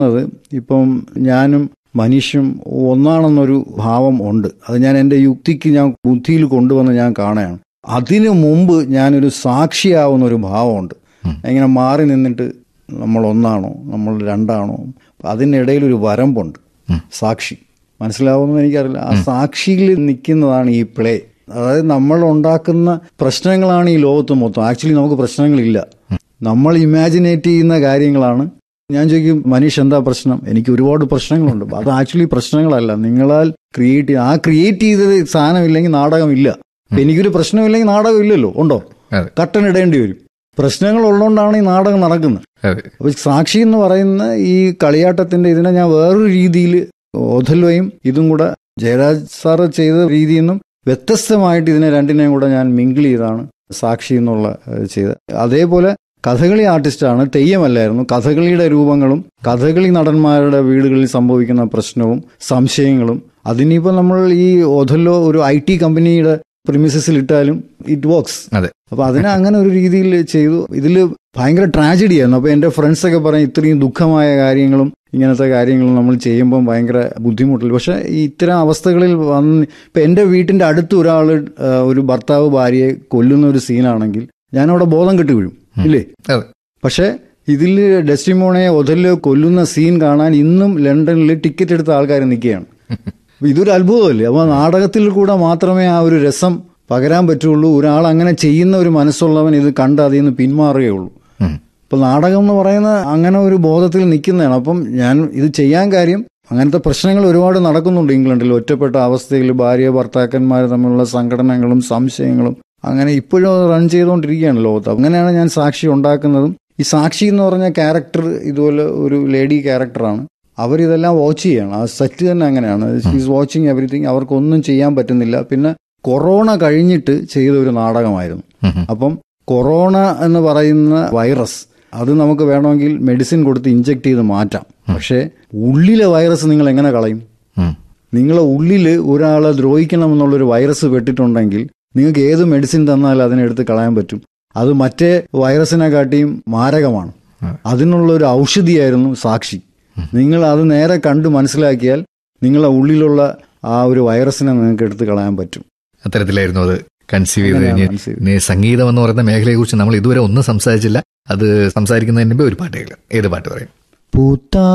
അത് ഇപ്പം ഞാനും മനുഷ്യം ഒന്നാണെന്നൊരു ഭാവം ഉണ്ട് അത് ഞാൻ എൻ്റെ യുക്തിക്ക് ഞാൻ ബുദ്ധിയിൽ കൊണ്ടുവന്ന് ഞാൻ കാണുകയാണ് അതിനു മുമ്പ് ഞാനൊരു സാക്ഷിയാവുന്ന ഒരു ഭാവമുണ്ട് ഇങ്ങനെ മാറി നിന്നിട്ട് നമ്മൾ ഒന്നാണോ നമ്മൾ രണ്ടാണോ അതിനിടയിൽ ഒരു വരമ്പുണ്ട് സാക്ഷി മനസ്സിലാവുമെന്ന് എനിക്കറിയില്ല ആ സാക്ഷിയിൽ നിൽക്കുന്നതാണ് ഈ പ്ലേ അതായത് നമ്മൾ ഉണ്ടാക്കുന്ന പ്രശ്നങ്ങളാണ് ഈ ലോകത്ത് മൊത്തം ആക്ച്വലി നമുക്ക് പ്രശ്നങ്ങളില്ല നമ്മൾ ഇമാജിനേറ്റ് ചെയ്യുന്ന കാര്യങ്ങളാണ് ഞാൻ ചോദിക്കും മനീഷ് എന്താ പ്രശ്നം എനിക്ക് ഒരുപാട് പ്രശ്നങ്ങളുണ്ട് അത് ആക്ച്വലി പ്രശ്നങ്ങളല്ല നിങ്ങളാൽ ക്രിയേറ്റ് ആ ക്രിയേറ്റ് ചെയ്തത് സാധനമില്ലെങ്കിൽ നാടകമില്ല ഇപ്പൊ എനിക്കൊരു പ്രശ്നമില്ലെങ്കിൽ നാടകം ഇല്ലല്ലോ ഉണ്ടോ അതെ. കട്ടൻ ഇടേണ്ടി വരും പ്രശ്നങ്ങൾ ഉള്ളതുകൊണ്ടാണ് ഈ നാടകം നടക്കുന്നത് അതെ അപ്പൊ സാക്ഷി എന്ന് പറയുന്ന ഈ കളിയാട്ടത്തിന്റെ ഇതിനെ ഞാൻ വേറൊരു രീതിയിൽ ഓഥൽവയും ഇതും കൂടെ ജയരാജ് സാറ് ചെയ്ത രീതിയിൽ നിന്നും വ്യത്യസ്തമായിട്ട് ഇതിനെ രണ്ടിനെയും കൂടെ ഞാൻ മിങ്കിൾ ചെയ്താണ് സാക്ഷി എന്നുള്ള ഏഹ്, ചെയ്തത് അതേപോലെ കഥകളി ആർട്ടിസ്റ്റാണ് തെയ്യമല്ലായിരുന്നു കഥകളിയുടെ രൂപങ്ങളും കഥകളി നടന്മാരുടെ വീടുകളിൽ സംഭവിക്കുന്ന പ്രശ്നവും സംശയങ്ങളും അതിനിപ്പോൾ നമ്മൾ ഈ ഒഥല്ലോ ഒരു ഐ ടി കമ്പനിയുടെ പ്രിമിസസിൽ ഇട്ടാലും ഇറ്റ് വർക്ക്സ് അതെ അപ്പൊ അതിനെ അങ്ങനെ ഒരു രീതിയിൽ ചെയ്തു ഇതിൽ ഭയങ്കര ട്രാജഡി ആയിരുന്നു അപ്പൊ എന്റെ ഫ്രണ്ട്സ് ഒക്കെ പറയും ഇത്രയും ദുഃഖമായ കാര്യങ്ങളും ഇങ്ങനത്തെ കാര്യങ്ങളും നമ്മൾ ചെയ്യുമ്പോൾ ഭയങ്കര ബുദ്ധിമുട്ടില്ല പക്ഷെ ഈ ഇത്തരം അവസ്ഥകളിൽ വന്ന് ഇപ്പൊ എന്റെ വീട്ടിന്റെ അടുത്ത് ഒരാൾ ഒരു ഭർത്താവ് ഭാര്യയെ കൊല്ലുന്ന ഒരു സീനാണെങ്കിൽ ഞാനവിടെ ബോധം കെട്ട് വീഴും ഇല്ലേ അതെ പക്ഷെ ഇതിൽ ഡെസ്റ്റിമോണെ ഒതല്ലോ കൊല്ലുന്ന സീൻ കാണാൻ ഇന്നും ലണ്ടനിൽ ടിക്കറ്റ് എടുത്ത ആൾക്കാർ നിൽക്കുകയാണ് അപ്പൊ ഇതൊരു അത്ഭുതമല്ലേ അപ്പോൾ നാടകത്തിൽ കൂടെ മാത്രമേ ആ ഒരു രസം പകരാൻ പറ്റുള്ളൂ ഒരാൾ അങ്ങനെ ചെയ്യുന്ന ഒരു മനസ്സുള്ളവൻ ഇത് കണ്ട് അതിൽ നിന്ന് പിന്മാറുകയുള്ളൂ ഉം. ഇപ്പൊ നാടകം എന്ന് പറയുന്ന അങ്ങനെ ഒരു ബോധത്തിൽ നിൽക്കുന്നതാണ് അപ്പം ഞാൻ ഇത് ചെയ്യാൻ കാര്യം അങ്ങനത്തെ പ്രശ്നങ്ങൾ ഒരുപാട് നടക്കുന്നുണ്ട് ഇംഗ്ലണ്ടിൽ ഒറ്റപ്പെട്ട അവസ്ഥയിൽ ഭാര്യ ഭർത്താക്കന്മാർ തമ്മിലുള്ള സംഘടനകളും സംശയങ്ങളും അങ്ങനെ ഇപ്പോഴും അത് റൺ ചെയ്തുകൊണ്ടിരിക്കുകയാണ് ലോകത്ത് അങ്ങനെയാണ് ഞാൻ സാക്ഷി ഉണ്ടാക്കുന്നതും ഈ സാക്ഷി എന്ന് പറഞ്ഞ ക്യാരക്ടർ ഇതുപോലെ ഒരു ലേഡി ക്യാരക്ടറാണ് അവരിതെല്ലാം വാച്ച് ചെയ്യണം ആ സെറ്റ് തന്നെ അങ്ങനെയാണ് ഷീസ് വാച്ചിങ് എവറിത്തിങ് അവർക്കൊന്നും ചെയ്യാൻ പറ്റുന്നില്ല പിന്നെ കൊറോണ കഴിഞ്ഞിട്ട് ചെയ്ത ഒരു നാടകമായിരുന്നു ഉം. അപ്പം കൊറോണ എന്ന് പറയുന്ന വൈറസ് അത് നമുക്ക് വേണമെങ്കിൽ മെഡിസിൻ കൊടുത്ത് ഇഞ്ചെക്ട് ചെയ്ത് മാറ്റാം പക്ഷേ ഉള്ളിലെ വൈറസ് നിങ്ങൾ എങ്ങനെ കളയും ഉം. നിങ്ങളെ ഉള്ളിൽ ഒരാളെ ദ്രോഹിക്കണമെന്നുള്ളൊരു വൈറസ് പെട്ടിട്ടുണ്ടെങ്കിൽ നിങ്ങൾക്ക് ഏത് മെഡിസിൻ തന്നാലും അതിനെടുത്ത് കളയാൻ പറ്റും അത് മറ്റേ വൈറസിനെ കാട്ടിയും മാരകമാണ് അതിനുള്ള ഒരു ഔഷധിയായിരുന്നു സാക്ഷി നിങ്ങൾ അത് നേരെ കണ്ട് മനസ്സിലാക്കിയാൽ നിങ്ങളെ ഉള്ളിലുള്ള ആ ഒരു വൈറസിനെ നിങ്ങൾക്ക് എടുത്ത് കളയാൻ പറ്റും അത്തരത്തിലായിരുന്നു അത് കൺസീവ് ചെയ്ത് അങ്ങനെയാണ് കഴിഞ്ഞ് conceive ഇനി സംഗീതം എന്ന് പറയുന്ന മേഖലയെക്കുറിച്ച് നമ്മൾ ഇതുവരെ ഒന്നും സംസാരിച്ചില്ല അത് സംസാരിക്കുന്നതിന് മുമ്പേ ഒരു പാട്ട് കേൾക്കാം ഏത് പാട്ട് പറയും പൂത്താ